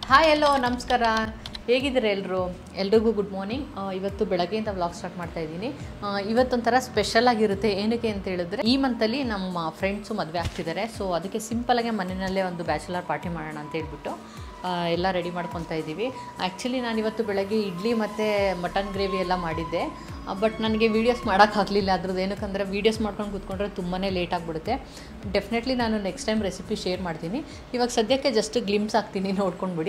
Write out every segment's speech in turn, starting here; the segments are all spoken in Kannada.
ಹಾಯ್ ಎಲ್ಲೋ ನಮಸ್ಕಾರ ಹೇಗಿದ್ದೀರಾ ಎಲ್ಲರೂ ಎಲ್ರಿಗೂ ಗುಡ್ ಮಾರ್ನಿಂಗ್ ಇವತ್ತು ಬೆಳಗ್ಗೆಯಿಂದ ವ್ಲಾಗ್ ಸ್ಟಾರ್ಟ್ ಮಾಡ್ತಾ ಇದ್ದೀನಿ ಇವತ್ತೊಂಥರ ಸ್ಪೆಷಲ್ ಆಗಿರುತ್ತೆ ಏನಕ್ಕೆ ಅಂತ ಹೇಳಿದ್ರೆ ಈ ಮಂತಲ್ಲಿ ನಮ್ಮ ಫ್ರೆಂಡ್ಸು ಮದುವೆ ಆಗ್ತಿದ್ದಾರೆ ಸೊ ಅದಕ್ಕೆ ಸಿಂಪಲಾಗೆ ಮನೆಯಲ್ಲೇ ಒಂದು ಬ್ಯಾಚುಲರ್ ಪಾರ್ಟಿ ಮಾಡೋಣ ಅಂತ ಹೇಳ್ಬಿಟ್ಟು ಆ, ಎಲ್ಲ ರೆಡಿ ಮಾಡ್ಕೊತಾ ಇದ್ದೀವಿ ಆ್ಯಕ್ಚುಲಿ ನಾನು ಇವತ್ತು ಬೆಳಗ್ಗೆ ಇಡ್ಲಿ ಮತ್ತು ಮಟನ್ ಗ್ರೇವಿ ಎಲ್ಲ ಮಾಡಿದ್ದೆ ಬಟ್ ನನಗೆ ವೀಡಿಯೋಸ್ ಮಾಡೋಕ್ಕಾಗಲಿಲ್ಲ ಅದ್ರದ್ದು ಏನಕ್ಕಂದರೆ ವೀಡಿಯೋಸ್ ಮಾಡ್ಕೊಂಡು ಕೂತ್ಕೊಂಡ್ರೆ ತುಂಬಾ ಲೇಟ್ ಆಗಿಬಿಡುತ್ತೆ ಡೆಫಿನೆಟ್ಲಿ ನಾನು ನೆಕ್ಸ್ಟ್ ಟೈಮ್ ರೆಸಿಪಿ ಶೇರ್ ಮಾಡ್ತೀನಿ ಇವಾಗ ಸದ್ಯಕ್ಕೆ ಜಸ್ಟ್ ಗ್ಲಿಮ್ಸ್ ಹಾಕ್ತೀನಿ ನೋಡ್ಕೊಂಡ್ಬಿಡಿ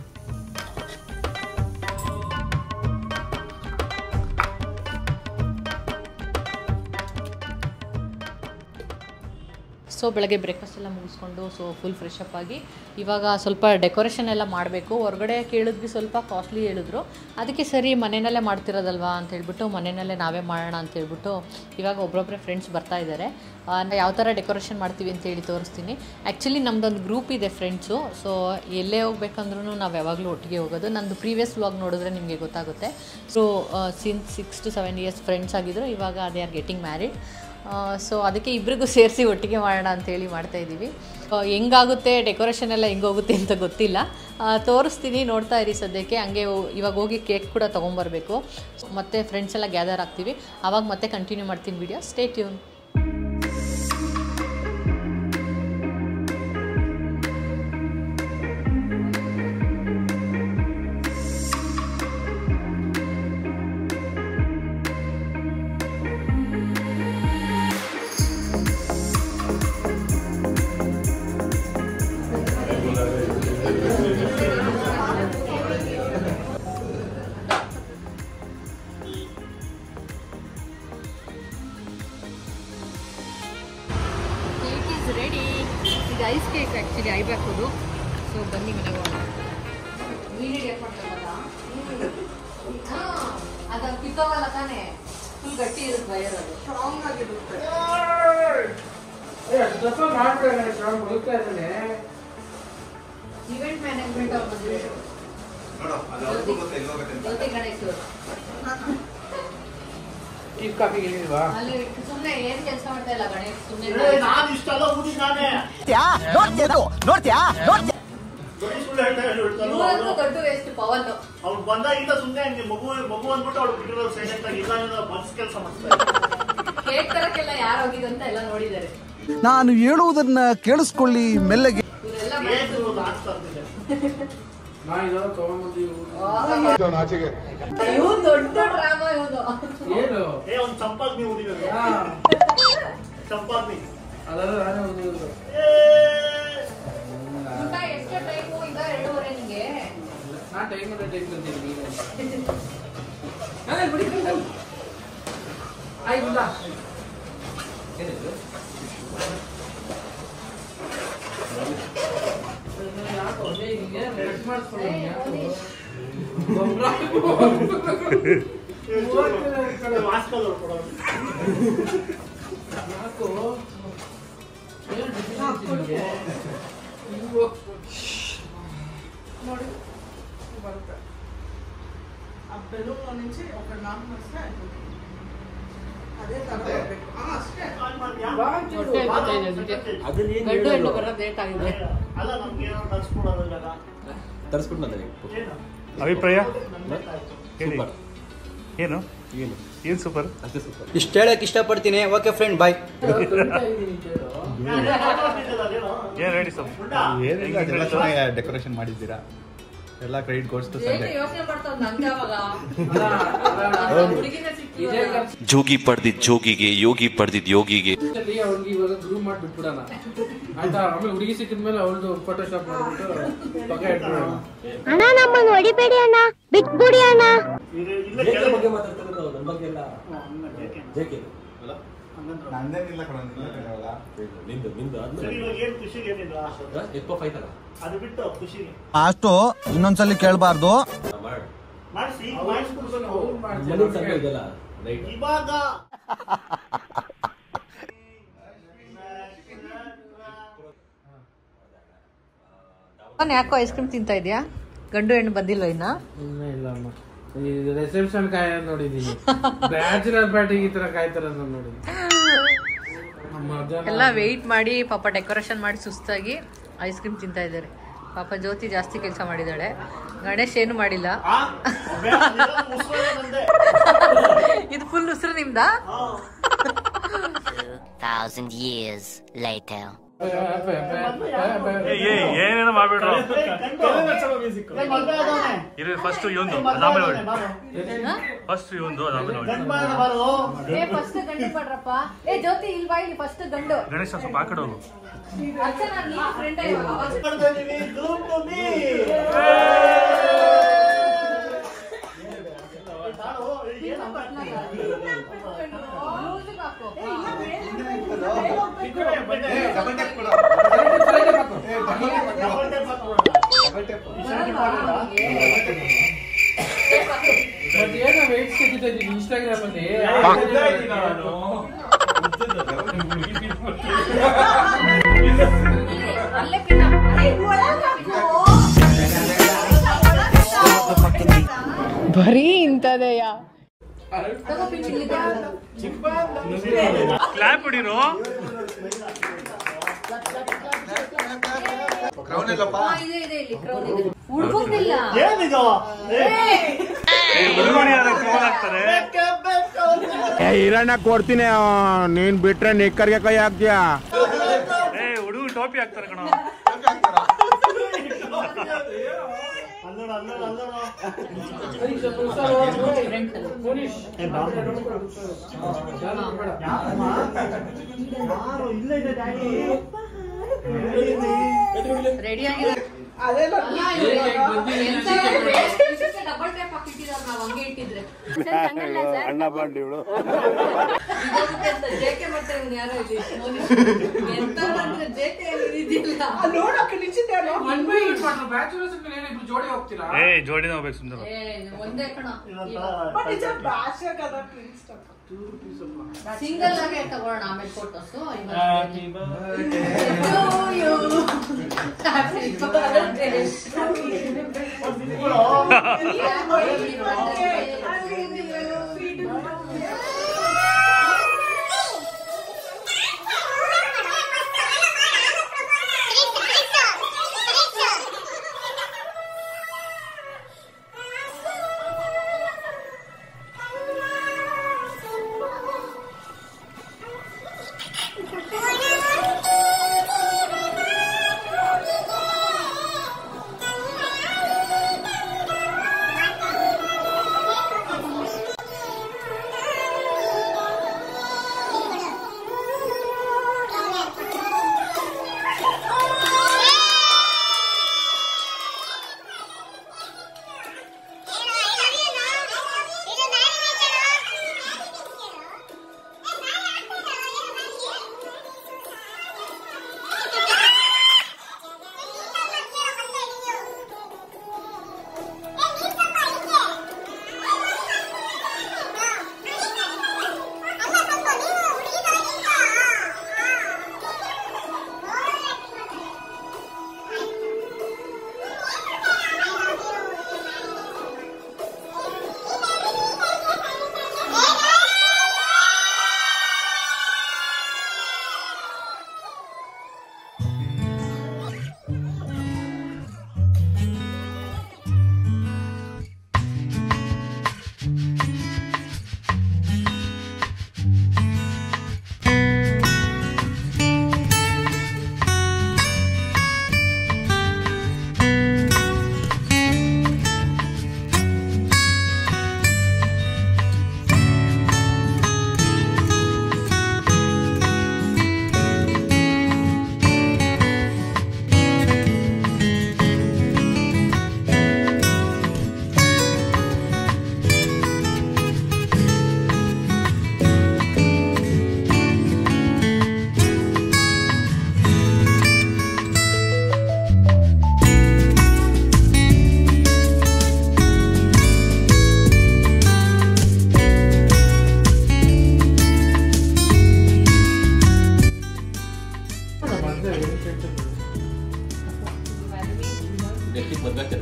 ಸೊ ಬೆಳಗ್ಗೆ ಬ್ರೇಕ್ಫಾಸ್ಟ್ ಎಲ್ಲ ಮುಗಿಸ್ಕೊಂಡು ಸೊ ಫುಲ್ ಫ್ರೆಶ್ ಅಪ್ ಆಗಿ ಇವಾಗ ಸ್ವಲ್ಪ ಡೆಕೋರೇಷನ್ ಎಲ್ಲ ಮಾಡಬೇಕು ಹೊರಗಡೆ ಕೇಳಿದ್ವಿ ಸ್ವಲ್ಪ ಕಾಸ್ಟ್ಲಿ ಹೇಳಿದ್ರು ಅದಕ್ಕೆ ಸರಿ ಮನೆಯಲ್ಲೇ ಮಾಡ್ತಿರೋದಲ್ವಾ ಅಂತ ಹೇಳ್ಬಿಟ್ಟು ಮನೆಯಲ್ಲೇ ನಾವೇ ಮಾಡೋಣ ಅಂತ ಹೇಳ್ಬಿಟ್ಟು ಇವಾಗ ಒಬ್ಬರೊಬ್ಬರೇ ಫ್ರೆಂಡ್ಸ್ ಬರ್ತಾ ಇದ್ದಾರೆ ಯಾವ ಥರ ಡೆಕೋರೇಷನ್ ಮಾಡ್ತೀವಿ ಅಂತ ಹೇಳಿ ತೋರಿಸ್ತೀನಿ ಆ್ಯಕ್ಚುಲಿ ನಮ್ಮದೊಂದು ಗ್ರೂಪ್ ಇದೆ ಫ್ರೆಂಡ್ಸು ಸೊ ಎಲ್ಲೇ ಹೋಗ್ಬೇಕಂದ್ರೂ ನಾವು ಯಾವಾಗಲೂ ಒಟ್ಟಿಗೆ ಹೋಗೋದು ನಂದು ಪ್ರೀವಿಯಸ್ ವ್ಲಾಗ್ ನೋಡಿದ್ರೆ ನಿಮಗೆ ಗೊತ್ತಾಗುತ್ತೆ so since six to seven years friends ಆಗಿದ್ರು ಇವಾಗ they are getting married so ಅದಕ್ಕೆ ಇಬ್ರಿಗೂ ಸೇರಿಸಿ ಒಟ್ಟಿಗೆ ಮಾಡೋಣ ಅಂತೇಳಿ ಮಾಡ್ತಾ ಇದ್ದೀವಿ ಹೆಂಗಾಗುತ್ತೆ ಡೆಕೋರೇಷನ್ ಎಲ್ಲ ಹೆಂಗೋಗುತ್ತೆ ಅಂತ ಗೊತ್ತಿಲ್ಲ ಆ, ತೋರಿಸ್ತೀನಿ ನೋಡ್ತಾ ಇರಿ ಸದ್ಯಕ್ಕೆ ಹಂಗೆ ಹೋ- ಇವಾಗ ಹೋಗಿ ಕೇಕ್ ಕೂಡ ತೊಗೊಂಬರ್ಬೇಕು ಮತ್ತು ಫ್ರೆಂಡ್ಸ್ ಎಲ್ಲ ಗ್ಯಾದರ್ ಆಗ್ತೀವಿ ಆವಾಗ ಮತ್ತೆ ಕಂಟಿನ್ಯೂ ಮಾಡ್ತೀನಿ video stay tune cake is ready ಇದು ಐಸ್ ಕೇಕ್ ಆ್ಯಕ್ಚುಲಿ ಐಬೇಕದು ಸೊ ಬನ್ನಿ ಮನೆಗೆ ಹೋಗೋಣ ಅದು ಕಿತ್ತೋಗಲ್ಲ ತಾನೇ ಫುಲ್ ಗಟ್ಟಿ ಇರುತ್ತೆ ವಯರ್ ಅದು ಸ್ಟ್ರಾಂಗ್ ಆಗಿರುತ್ತೆ ಇವೆಂಟ್ ಮ್ಯಾನೇಜ್ಮೆಂಟ್ ಅವ್ರು ಬಂದಿರೋದು ಜ್ಯೋತಿ ಗಣೇಶ್ ಅವರು. ಅಲ್ಲಿ ಸುಮ್ಮನೆ ಏನ್ ಕೆಲಸ ಮಾಡ್ತಾ ಇಲ್ಲ ಗಣೇಶ್ ಸುಮ್ಮನೆ ನಾನು ಇಷ್ಟೆಲ್ಲ ಊದಿ ನಾನೇ ಬರೀ ಸುಳ್ಳು ಹೇಳ್ತಾ ಹೇಳ್ತಾನೆ ಇವ್ರಂತೂ ದೊಡ್ಡ ವೇಸ್ಟ್ ಪವನ್ ಅವ್ನು ಬಂದಾಗಿಂದ ಸುಮ್ಮನೆ ಹಂಗೆ ಮಗು ಮಗು ಅಂದ್ಬಿಟ್ಟು ಅವ್ಳು ಬಿಟ್ಟಿರೋದು ಸೈಲೆಂಟ್ ಆಗಿ ಇಲ್ಲ ಅಂದ್ರೆ ಮನ್ಸ್ ಕೆಲಸ ಮಾಡ್ತಾರೆ ಕೇಕ್ ತರಕ್ಕೆಲ್ಲ ಯಾರು ಹೋಗಿದಂತ ಎಲ್ಲ ನೋಡಿದ್ದಾರೆ ನಾನು ಹೇಳುವುದನ್ನ ಕೇಳಿಸ್ಕೊಳ್ಳಿ ಮೆಲ್ಲಗೆ ಇವರೆಲ್ಲ ಏನ್ ಇವ್ರು ಆಗ್ತಾ ಇರ್ತಿದೆ ಇವನ್ ದೊಡ್ಡ ಡ್ರಾಮಾ ಇವನು ಏನು ಏ ಅವ್ನು ಚಂಪಾಗ್ನಿ ಊದಿರೋದು ಚಂಪಾಗ್ನಿ ಏ ಊಟ ಎಷ್ಟು ಟೈಮು ಈಗ ಎರಡೂವರೆ ನಿಂಗೆ ನಾ ಟೈಮ್ ಟೈಮ್ ಬಂದಿದ್ದೀನಿ ಆಯ್ತು ಏನಿದು ಯಾಕೋ ಹಿಂಗೆ ಬ್ರಷ್ ಮಾಡಿಸ್ಕೊಳ್ಳಿ ಮಾಸ್ಕಲ್ಲಿ ಹೊಡ್ಕೊಡೋದು ಯಾಕೋ ಏನು ಡಿಫಿಷನ್ಸಿ ನಿಮಗೆ ఆ బెలూన్లో నుంచి ఒక నాలుగు వస్తే అయిపోతుంది అదే తర్వాత అಷ್ಟೇ ಕಾಲ್ ಮಾಡ್ತೀಯಾ? ಹೊಟ್ಟೆ ಗೊತ್ತಾಯ್ತು ಅದಕ್ಕೆ. ಗಂಡು ಹೆಣ್ಣು ಬರೋದು ಲೇಟ್ ಆಗಿದೆ ಅಲ್ಲ ನಮ್ಗೆ ಏನೋ ತರ್ಸ್ಕೊಡೋದು ಇವಾಗ ತರಿಸ್ಬಿಟ್ಟು ನನಗೆ ಏನು ಅಭಿಪ್ರಾಯ ನಮ್ಗೆ ಆಯ್ತು. ಹೇಳಿ ಸೂಪರ್ ಏನು ಏನು ಏನು ಸೂಪರ್ ಅಷ್ಟೇ ಸೂಪರ್ ಇಷ್ಟ ಹೇಳಕ್ ಇಷ್ಟಪಡ್ತೀನಿ ಓಕೆ ಫ್ರೆಂಡ್ ಬಾಯ್ ನಾನು ಮಾತಾಡ್ತಿದ್ದಲ್ಲ ಅದೇನೋ? ಏನು ಹೇಳಿ ಸ್ವಲ್ಪ ಉಂಟಾ? ಏನಿಲ್ಲ ಅದೆಲ್ಲ ಚೆನ್ನಾಗಿ ಡೆಕೋರೇಷನ್ ಮಾಡಿದ್ದೀರಾ ಎಲ್ಲ ಕ್ರೆಡಿಟ್ ಗೋಸ್ ಟು ಸಂಜೆ ಯೋಚನೆ ಮಾಡ್ತಾವ್ ನಂಗೆ ಅವಾಗ ಹುಡುಗಿನ ಇದೇ ಸಿಕ್ಕಿಲ್ಲ ಜೋಗಿ ಪಡೆದಿದ್ ಜೋಗಿಗೆ ಯೋಗಿ ಪಡೆದಿದ್ ಯೋಗಿಗೆ ಖರ್ಚಲ್ಲಿ ಅವ್ನಿಗೆ ಇವಾಗ ಗ್ರೂಪ್ ಮಾಡಿ ಬಿಟ್ಬಿಡೋಣ ಆಯ್ತಾ ಆಮೇಲೆ ಹುಡುಗಿ ಸಿಕ್ಕಿದ್ಮೇಲೆ ಅವಳದು ಫೋಟೋಶಾಪ್ ಮಾಡ್ಬಿಟ್ಟು ಪಕ್ಕ ಇಟ್ಬಿಡೋಣ ಅಣ್ಣ ನಮ್ಮನ್ನು ಹೊಡಿಬೇಡಿ ಅಣ್ಣ ಬಿಟ್ಬಿಡಿ ಅಣ್ಣ ಇದು- ಇಲ್ಲ ಜೇಕೆ ಕೆಳಗೆ- ಬಗ್ಗೆ ಮಾತಾಡ್ತಾರೆ ನಾವು ನಮ್ಮ ಬಗ್ಗೆ ಎಲ್ಲ ಹ್ಮ್, ಹಂಗ ಜೇಕೆ. ಜೇಕೆ ಅಲ್ಲ ಹಂಗಂದ್ರೆ. ನಂದೇನಿಲ್ಲ ಕಣ ಇವಾಗ ನಿಂದು ನಿಂದು ಸರಿ, ಆದ್ಮೇಲೆ ಇವಾಗ ಏನ್ ಖುಷಿಗೆ ಏನಿಲ್ಲ ಎಪ್ಪ ಫೈಟ್ ಅಲ್ಲ ಅದು ಬಿಟ್ಟು ಖುಷಿಗೆ ಅಷ್ಟು ಇನ್ನೊಂದ್ಸಲಿ ಕೇಳಬಾರ್ದು ಮಾಡಿ ಮಾಡಿಸಿ ಮಾಡಿಸ್ಬಿಡ್ಬೇಕು ಮನೆ ಸಂಘ ಇದೆಲ್ಲ ರೈಟ್ ಇವಾಗ ಅವನ್ ಯಾಕೋ ಐಸ್ ಕ್ರೀಮ್ ತಿಂತಾ ಇದೆಯಾ ಗಂಡು ಹೆಣ್ಣು ಬಂದಿಲ್ವ ಇನ್ನ ಇಲ್ಲ ಇಲ್ಲ ಅಮ್ಮ ಈ ರಿಸೆಪ್ಷನ್ ಕಾಯ ನೋಡಿದೀನಿ ಬ್ಯಾಚುಲರ್ ಪಾರ್ಟಿಗೆ ಈ ತರ ಕಾಯ್ತಾರ ನೋಡಿದ್ದೀನಿ ನಮ್ಮ ಅಜ್ಜನ- ಎಲ್ಲ ವೆಯ್ಟ್ ಮಾಡಿ ಪಾಪ ಡೆಕೋರೇಷನ್ ಮಾಡಿ ಸುಸ್ತಾಗಿ ಐಸ್ ಕ್ರೀಮ್ ತಿಂತಾ ಇದ್ದಾರೆ ಪಾಪ ಜ್ಯೋತಿ ಜಾಸ್ತಿ ಕೆಲಸ ಮಾಡಿದ್ದಾಳೆ ಗಣೇಶ್ ಏನು ಮಾಡಿಲ್ಲ ಆ? ಬೇಡ, ಇದೆಲ್ಲ ಮುಸ್ಲಿಂ ನಂದೆ. ಇದು ಫುಲ್ ಉಸಿರು ನಿಮ್ದಾ Thousand years later. ಏನೇನೋ ಮಾಡ್ಬಿಡ್ರು ಏ, ಮದ್ವೆ ಆದವ್ನೆ. ಇರು ಫಸ್ಟ್ ಇವಂದು ಏ, ಮದ್ವೆ ಅದಾಮೇಲೆ ಆದವ್ನೆ, ನೋಡಿ ಬಾರು. ಫಸ್ಟ್ ಇವಂದು ಅದಾಮೇಲೆ ನೋಡಿ ಗಂಡ್ ಮಗನ ಬಾರು. ಏ ಫಸ್ಟ್ ಗಂಡು ಮಾಡ್ರಪ್ಪ ಏ ಜ್ಯೋತಿ ಇಲ್ಲಿ ಬಾ ಇಲ್ಲಿ ಫಸ್ಟ್ ಗಂಡು ಗಣೇಶ ಸ್ವಲ್ಪ ಆ ಕಡೆ ಹೋಗು ಅರ್ಚನಾ ನೀನು ಫ್ರೆಂಡ್ ಮಾಡ್ತಾ ಇದೀವಿ, group to me. ಏ, ತಾಳು, ಏನ್ ಹಬ್ಬ ಆಗ್ತಿದೆ? ಈ ಕಡೆ ಬನ್ನಿ. ಡಬಲ್ ಟೇಪ್ ಕೊಡು ಡಬಲ್ ಟೇಪ್ ಹಾಕ್ಬಿಡೋಣ. ಡಬಲ್ ಟೇಪ್ ಈ ಶಾಂತಿ ಮಾಡಿಲ್ಲ? ಮತ್ತೆ ಏನೋ ವೇಟ್ಸ್ ತೆಗಿತಾ ಇದ್ದೀನಿ ಇನ್ಸ್ಟಾಗ್ರಾಮ್ ಅಲ್ಲಿ ಅಲ್ಲೇ ಪಿನ್ನ ಬರೀ ಇಂಥದೆಯ ಕ್ಲಾಪ್ ಹೊಡಿರು ಕ್ರೌನ್ ಇಲ್ಲಪ್ಪ ಇದೆ ಇದೆ ಇಲ್ಲಿ ಕ್ರೌನ್ ಇದೆ ಹುಡುಗನಿಲ್ಲ ಏನಿದು? ಏ, ಹುಡುಗರು ಅದಕ್ಕೆ ಫೋನ್ ಹಾಕ್ತಾರೆ ಬೇಕೇ ಬೇಕು ಅಂತ. ಹಿರಣ್ಣ ಕೊಡ್ತೀನಿ ನೀನ್ ಬಿಟ್ರೆ ನಿಕ್ಕರ್ಗೆ ಕೈ ಹಾಕ್ತೀಯಾ ಏ ಹುಡುಗರು ಟೋಪಿ ಹಾಕ್ತಾರೆ ಕಣ ಅಲ್ಲೋಡು, ಅಲ್ಲೋಡು, ಅಲ್ಲೋಡು. ಮೋನಿಶ್ ಏ, ಬಾರು. ಯಾರಮ್ಮ? ಯಾರು? ಇಲ್ಲೇ ಇದೆ ಡ್ಯಾಡಿ. ರೆಡಿ ಆಗಿದೆ ಅದೆಲ್ಲ ಡಬಲ್ ಟೈಪ್ ಹಾಕಿಟ್ಟಿದ್ದಾರೆ ನಾವು ಹಂಗೆ ಇಟ್ಟಿದ್ರೆ ಅಣ್ಣ ಬಂಡಿ ಇವಳು ಜೇಕೆ ಮಾಡ್ತಾರೆ ಇವ್ನು ಯಾರೋ ಇಲ್ಲಿ ಎಂತ ಅಂದ್ರೆ ಜೇಕೆ ಇದೆಯಲ್ಲ ನೋಡಕ್ಕೆ ನಿಂಚಿದ್ದಾರೋ ಒನ್ ಬೈ ಏಟ್ ಮಾಡ್ರು ಬ್ಯಾಚುಲರ್ಸ್ ಮೇಲೆ ಏನಿಬ್ರು ಜೋಡಿ ಹೋಗ್ತೀರಾ ಏ ಜೋಡಿನ ಹೋಗ್ಬೇಕು ಸುಂದರ ಏ ಒಂದೇ ಕಣ ಬಟ್ ನಿಜ ಭಾಷೆ ಕದ ಪ್ಲೀಸ್ ಸಿಂಗಲ್ ಆಗಿ ತಗೊಳ್ಳೋಣ ಆಮೇಲೆ ಫೋಟೋಸ್ ನೆಕ್ಸ್ಟ್ ಮದ್ವೆ ಆಗ್ತಾರೆ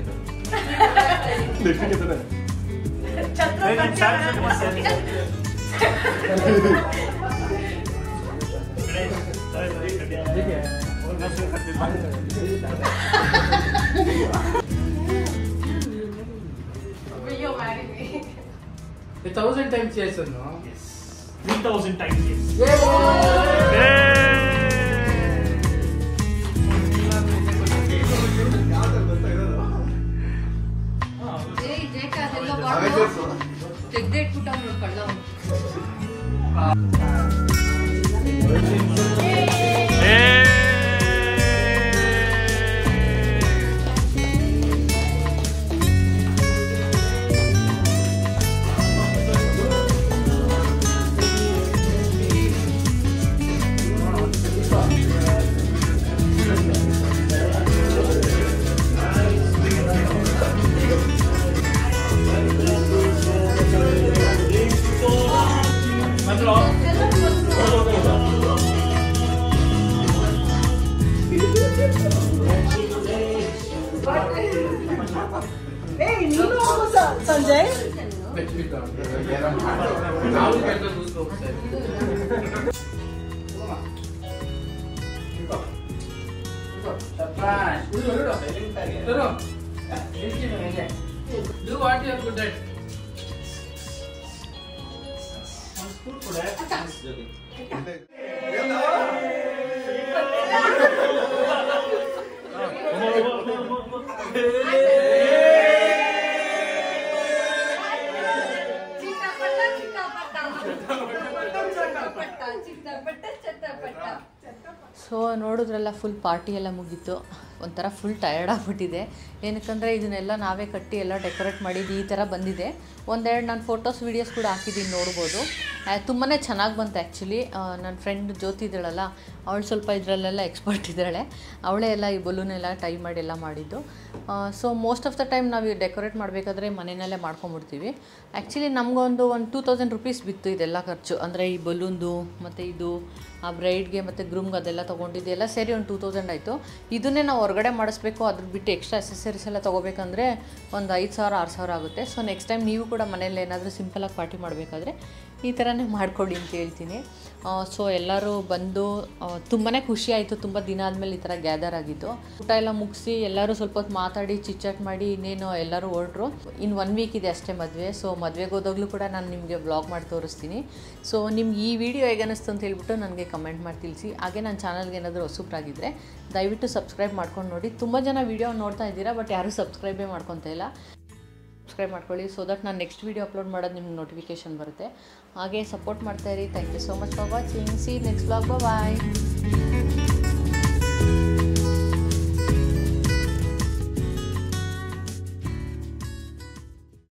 A thousand times yes or no? Three thousand times yes. ತೆಗ್ದೇ ಇಟ್ಬಿಟ್ಟು ಅವ್ನು ಕಳ್ಳ ಅವ್ನು. ಏಯ್ ನೀನು ಹೋಗು ಸ- ಸಂಜಯ್ ನಾವು ಕೆಲಸ ಕೂತ್ಕೊ ಹೋಗ್ತಾ ಇದ್ದೀವಿ. ತರೋ. Do what you are good at. So ನೋಡಿದ್ರಲ್ಲ ಫುಲ್ ಪಾರ್ಟಿ ಎಲ್ಲ ಮುಗೀತು ಒಂಥರ ಫುಲ್ ಟಯರ್ಡ್ ಆಗ್ಬಿಟ್ಟಿದೆ ಏನಕ್ಕಂದರೆ ಇದನ್ನೆಲ್ಲ ನಾವೇ ಕಟ್ಟಿ ಎಲ್ಲ ಡೆಕೋರೇಟ್ ಮಾಡಿದ್ದು ಈ ಥರ ಬಂದಿದೆ ಒಂದೆರಡು ನಾನು ಫೋಟೋಸ್ ವೀಡಿಯೋಸ್ ಕೂಡ ಹಾಕಿದ್ದೀನಿ ನೋಡ್ಬೋದು ತುಂಬಾ ಚೆನ್ನಾಗಿ ಬಂತು ಆ್ಯಕ್ಚುಲಿ ನನ್ನ ಫ್ರೆಂಡ್ ಜ್ಯೋತಿ ಇದ್ದಾಳಲ್ಲ ಅವಳು ಸ್ವಲ್ಪ ಇದರಲ್ಲೆಲ್ಲ ಎಕ್ಸ್ಪರ್ಟ್ ಇದ್ದಾಳೆ ಅವಳೇ ಎಲ್ಲ ಈ ಬಲೂನ್ ಎಲ್ಲ ಟೈ ಮಾಡಿ ಎಲ್ಲ ಮಾಡಿದ್ದು so most of the time ನಾವು ಡೆಕೋರೇಟ್ ಮಾಡಬೇಕಾದ್ರೆ ಮನೆಯಲ್ಲೇ ಮಾಡ್ಕೊಂಬಿಡ್ತೀವಿ ಆ್ಯಕ್ಚುಲಿ ನಮಗೊಂದು ಒಂದು ಟೂ ತೌಸಂಡ್ ರುಪೀಸ್ ಬಿತ್ತು ಇದೆಲ್ಲ ಖರ್ಚು ಅಂದರೆ ಈ ಬಲೂನ್ದು ಮತ್ತು ಇದು ಆ ಬ್ರೈಡ್ಗೆ ಮತ್ತು ಗ್ರೂಮ್ಗೆ ಅದೆಲ್ಲ ತೊಗೊಂಡಿದ್ದು ಎಲ್ಲ ಸೇರಿ ಒಂದು ಟೂ ತೌಸಂಡ್ ಆಯಿತು ಇದನ್ನೇ ನಾವು ಹೊರಗಡೆ ಮಾಡಿಸ್ಬೇಕು ಅದ್ರ ಬಿಟ್ಟು ಎಕ್ಸ್ಟ್ರಾ ಅಸೆಸರೀಸ್ ಎಲ್ಲ ತೊಗೋಬೇಕಂದ್ರೆ ಒಂದು ಐದು ಸಾವಿರ ಆರು ಸಾವಿರ ಆಗುತ್ತೆ ಸೊ ನೆಕ್ಸ್ಟ್ ಟೈಮ್ ನೀವು ಕೂಡ ಮನೇಲಿ ಏನಾದರೂ ಸಿಂಪಲಾಗಿ ಪಾರ್ಟಿ ಮಾಡಬೇಕಾದ್ರೆ ಈ ಥರನೇ ಮಾಡಿಕೊಡಿ ಅಂತ ಹೇಳ್ತೀನಿ ಸೊ ಎಲ್ಲರೂ ಬಂದು ತುಂಬಾ ಖುಷಿ ಆಯಿತು ತುಂಬ ದಿನ ಆದಮೇಲೆ ಈ ಥರ ಗ್ಯಾದರ್ ಆಗಿದ್ದು ಊಟ ಎಲ್ಲ ಮುಗಿಸಿ ಎಲ್ಲರೂ ಸ್ವಲ್ಪ ಹೊತ್ತು ಮಾತಾಡಿ ಚಿಚ್ಚಾಟ್ ಮಾಡಿ ಇನ್ನೇನು ಎಲ್ಲರೂ ಹೊರಟ್ರು ಇನ್ನು ಒನ್ ವೀಕ್ ಇದೆ ಅಷ್ಟೇ ಮದುವೆ ಸೊ ಮದುವೆಗೆ ಹೋದಾಗಲೂ ಕೂಡ ನಾನು ನಿಮಗೆ ಬ್ಲಾಗ್ ಮಾಡಿ ತೋರಿಸ್ತೀನಿ ಸೊ ನಿಮ್ಗೆ ಈ ವಿಡಿಯೋ ಹೇಗೆ ಅನ್ನಿಸ್ತು ಅಂತ ಹೇಳ್ಬಿಟ್ಟು ನನಗೆ ಕಮೆಂಟ್ ಮಾಡಿ ತಿಳಿಸಿ ಹಾಗೆ ನನ್ನ ಚಾನಲ್ಗೆ ಏನಾದರೂ ಹೊಸಬ್ರಾಗಿದ್ದರೆ ದಯವಿಟ್ಟು ಸಬ್ಸ್ಕ್ರೈಬ್ ಮಾಡ್ಕೊಂಡು ನೋಡಿ ತುಂಬ ಜನ ವೀಡಿಯೋ ನೋಡ್ತಾ ಇದ್ದೀರಾ ಬಟ್ ಯಾರೂ ಸಬ್ಸ್ಕ್ರೈಬೇ ಮಾಡ್ಕೊತಾ ಇಲ್ಲ ಸಬ್ಸ್ಕ್ರೈಬ್ ಮಾಡ್ಕೊಳ್ಳಿ ಸೊ ದಟ್ ನಾನು ನೆಕ್ಸ್ಟ್ ವೀಡಿಯೋ ಅಪ್ಲೋಡ್ ಮಾಡೋದು ನಿಮ್ಗೆ ನೋಟಿಫಿಕೇಶನ್ ಬರುತ್ತೆ ಹಾಗೆ ಸಪೋರ್ಟ್ ಮಾಡ್ತಾಯಿರಿ thank you so much for watching see next blog bye